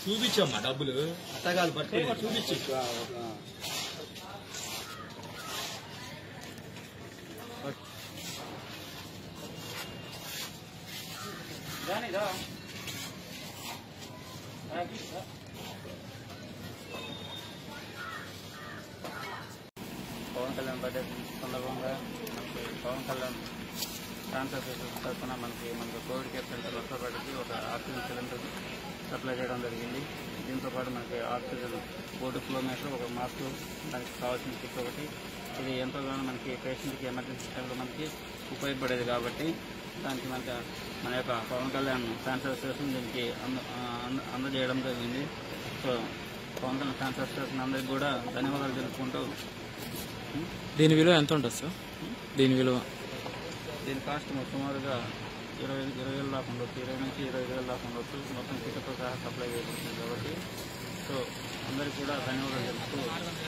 చూపించమ్మా డబ్బులు అత్తగారు పట్టుకో చూపించు పవన్ కళ్యాణ్ బర్త్డే సందర్భంగా మనకి పవన్ కళ్యాణ్ క్యాన్సర్ పేషెంట్స్ తరఫున మనకి మనకి కోవిడ్ కేర్ సెంటర్ వస్తపడికి ఒక ఆక్సిజన్ సిలిండర్ సప్లై చేయడం జరిగింది దీంతో పాటు మనకి ఆక్సిజన్ బోర్డు కిలోమీటర్ ఒక మాస్క్ దానికి కావాల్సిన కిట్ ఒకటి ఇది ఎంతోగానో మనకి పేషెంట్కి ఎమర్జెన్సీ టైంలో మనకి ఉపయోగపడేది కాబట్టి దానికి మనకి మన యొక్క పవన్ కళ్యాణ్ క్యాన్సర్ అసోసియేషన్ దీనికి అంద అంద- అందజేయడం జరిగింది so Pawan Kalyan cancer association అందరికీ కూడా ధన్యవాదాలు తెలుపుకుంటూ దీని విలువ ఎంత ఉంటుంది సార్ దీని విలువ దీని కాస్ట్ సుమారుగా ఇరవై ఇరవై వేలు దాకా ఉండొచ్చు ఇరవై నుంచి ఇరవై వేలు దాకా ఉండొచ్చు మొత్తం కిట్తో సహా సప్లై చేయబడుతుంది కాబట్టి సో అందరికీ కూడా ధన్యవాదాలు తెలుపుతూ